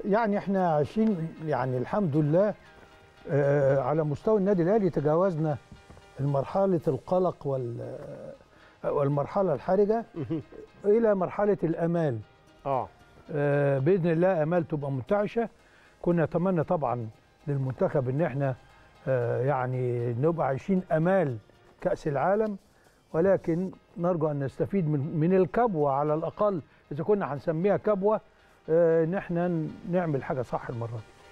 يعني احنا عايشين يعني الحمد لله آه، على مستوى النادي الاهلي تجاوزنا مرحله القلق وال والمرحله الحرجه الى مرحله الامال اه آه، باذن الله امال تبقى منتعشه كنا نتمنى طبعا للمنتخب ان احنا آه، يعني نبقى عايشين امال كاس العالم ولكن نرجو ان نستفيد من من الكبوه على الاقل اذا كنا هنسميها كبوه آه، ان احنا نعمل حاجه صح المره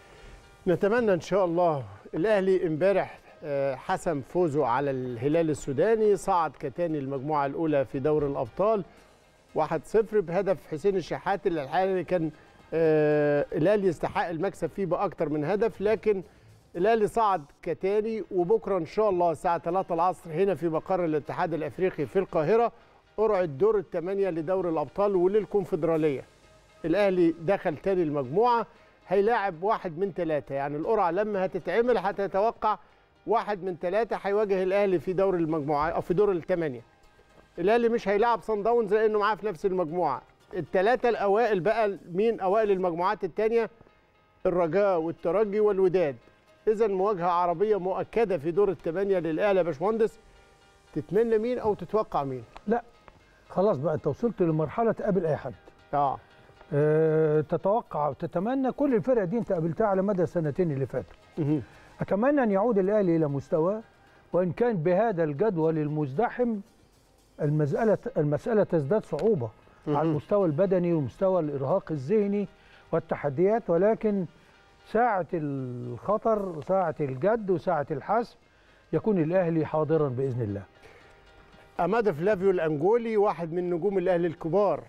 دي نتمنى ان شاء الله الاهلي امبارح آه، حسم فوزه على الهلال السوداني صعد كتاني المجموعه الاولى في دور الابطال 1-0 بهدف حسين الشحات اللي الحقيقه كان آه، الاهلي يستحق المكسب فيه باكتر من هدف لكن الاهلي صعد كتاني وبكره ان شاء الله الساعه 3 العصر هنا في مقر الاتحاد الافريقي في القاهره قرعه دور الثمانيه لدور الابطال وللكونفدراليه الاهلي دخل تاني المجموعه هيلاعب واحد من ثلاثه يعني القرعه لما هتتعمل هتتوقع واحد من ثلاثه هيواجه الاهلي في دور المجموعه او في دور الثمانيه الاهلي مش هيلاعب صن داونز لانه معاه في نفس المجموعه الثلاثه الاوائل بقى مين اوائل المجموعات الثانيه الرجاء والترجي والوداد اذا مواجهه عربيه مؤكده في دور الثمانيه للاهلي يا باشمهندس تتمنى مين او تتوقع مين لا خلاص بقى انت وصلت لمرحله تقابل اي حد اه آه، تتوقع وتتمنى كل الفرق دي انت قابلتها على مدى السنتين اللي فاتوا مهم. اتمنى ان يعود الاهلي الى مستواه وان كان بهذا الجدول المزدحم المساله المساله تزداد صعوبه على مهم. المستوى البدني ومستوى الارهاق الذهني والتحديات ولكن ساعه الخطر وساعه الجد وساعه الحسم يكون الاهلي حاضرا باذن الله أمادا فلافيو الأنجولي واحد من نجوم الأهلي الكبار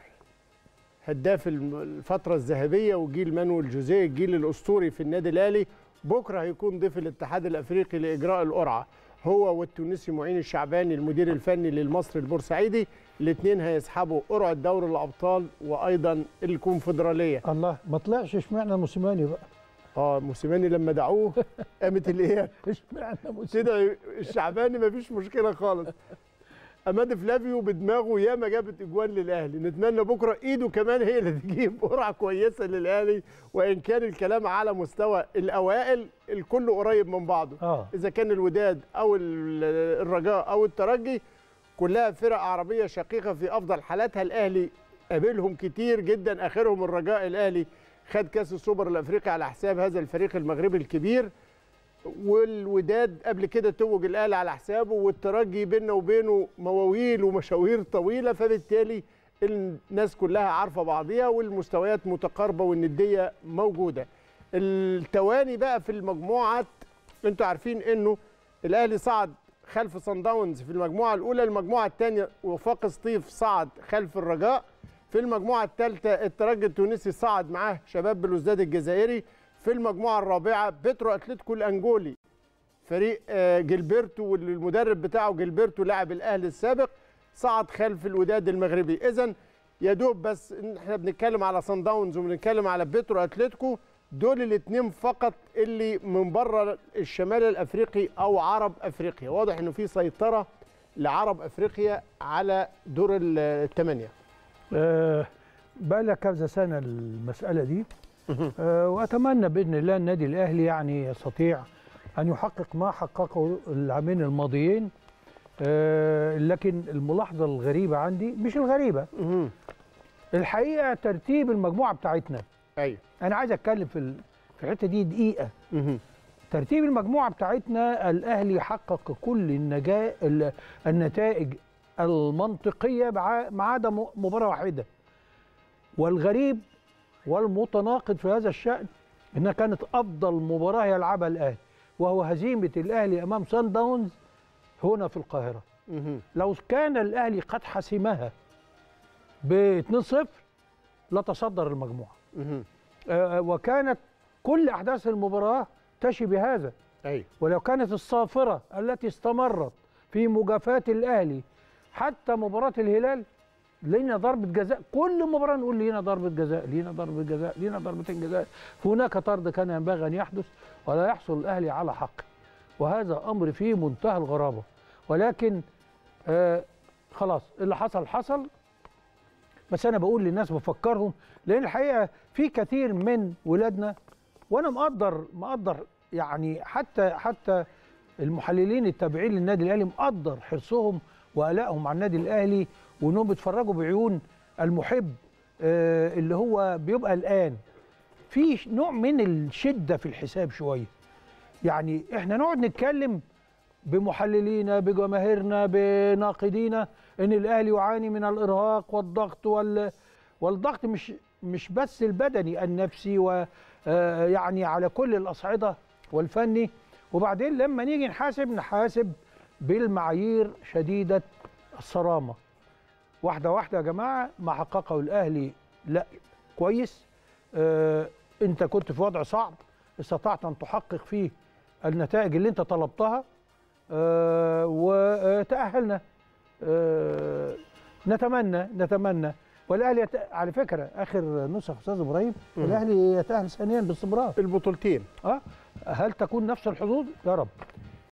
هداف الم- الفترة الذهبية وجيل مانويل جوزيه الجيل الأسطوري في النادي الأهلي بكرة هيكون ضيف الاتحاد الأفريقي لإجراء القرعة هو والتونسي معين الشعباني المدير الفني للمصري البورسعيدي الاثنين هيسحبوا قرعة دوري الأبطال وأيضا الكونفدرالية الله ما طلعش اشمعنى موسيماني بقى اه موسيماني لما دعوه قامت الايه اشمعنى موسيماني كده الشعباني مفيش مشكله خالص اماد فلافيو بدماغه ياما جابت اجوان للاهلي نتمنى بكره ايده كمان هي اللي تجيب قرعه كويسه للاهلي وان كان الكلام على مستوى الاوائل الكل قريب من بعضه اه اذا كان الوداد او ال- الرجاء او الترجي كلها فرق عربيه شقيقه في افضل حالاتها الاهلي قابلهم كتير جدا اخرهم الرجاء الاهلي خد كاس السوبر الافريقي على حساب هذا الفريق المغربي الكبير والوداد قبل كده توج الاهلي على حسابه والترجي بيننا وبينه مواويل ومشاوير طويله فبالتالي الناس كلها عارفه بعضيها والمستويات متقاربه والنديه موجوده. التواني بقى في المجموعات انتوا عارفين انه الاهلي صعد خلف صن داونز في المجموعه الاولى، المجموعه الثانيه وفاق سطيف صعد خلف الرجاء، في المجموعه الثالثه الترجي التونسي صعد معاه شباب بلوزداد الجزائري، في المجموعه الرابعه بيترو اتلتيكو الانجولي فريق آه، جilberto والمدرب بتاعه جilberto لاعب الاهلي السابق صعد خلف الوداد المغربي اذا يا دوب بس إن احنا بنتكلم على صن داونز وبنتكلم على بيترو اتلتيكو دول الاثنين فقط اللي من بره الشمال الافريقي او عرب افريقيا واضح انه في سيطره لعرب افريقيا على دور ال- الثمانيه آه، بقى لها كذا سنه المساله دي آه، واتمنى باذن الله النادي الاهلي يعني يستطيع ان يحقق ما حققه العامين الماضيين آه، لكن الملاحظه الغريبه عندي مش الغريبه مهم. الحقيقه ترتيب المجموعه بتاعتنا ايوه انا عايز اتكلم في ال- في الحته دي دقيقه مهم. ترتيب المجموعه بتاعتنا الاهلي حقق كل النجا ال- النتائج المنطقيه مع- ما عدا م- مباراه واحده والغريب والمتناقض في هذا الشان انها كانت افضل مباراه يلعبها الاهلي وهو هزيمه الاهلي امام سان داونز هنا في القاهره مهم. لو كان الاهلي قد حسمها ب 2-0 لتصدر المجموعه مهم. آه، وكانت كل احداث المباراه تشي بهذا ايوه ولو كانت الصافرة التي استمرت في مجافاة الأهلي حتى مباراة الهلال لينا ضربة جزاء كل مباراة نقول لينا ضربة جزاء لينا ضربة جزاء لينا ضربتين جزاء هناك طرد كان ينبغي أن يحدث ولا يحصل الأهلي على حقه وهذا أمر فيه منتهى الغرابة ولكن آه خلاص اللي حصل حصل بس انا بقول للناس بفكرهم لان الحقيقه في كثير من ولادنا وانا مقدر مقدر يعني حتى حتى المحللين التابعين للنادي الاهلي مقدر حرصهم وقلقهم على النادي الاهلي وانهم بيتفرجوا بعيون المحب آه، اللي هو بيبقى الان في ش- نوع من الشده في الحساب شويه يعني احنا نقعد نتكلم بمحللينا بجماهيرنا بناقدينا ان الاهلي يعاني من الارهاق والضغط وال والضغط مش مش بس البدني النفسي ويعني على كل الاصعده والفني وبعدين لما نيجي نحاسب نحاسب بالمعايير شديده الصرامه واحده واحده يا جماعه ما حققه الاهلي لا كويس آه انت كنت في وضع صعب استطعت ان تحقق فيه النتائج اللي انت طلبتها آه وتأهلنا آه نتمنى نتمنى والاهلي يت... على فكره اخر نسخ استاذ ابراهيم مم. الاهلي يتأهل ثانيا باستمرار البطولتين اه هل تكون نفس الحظوظ يا رب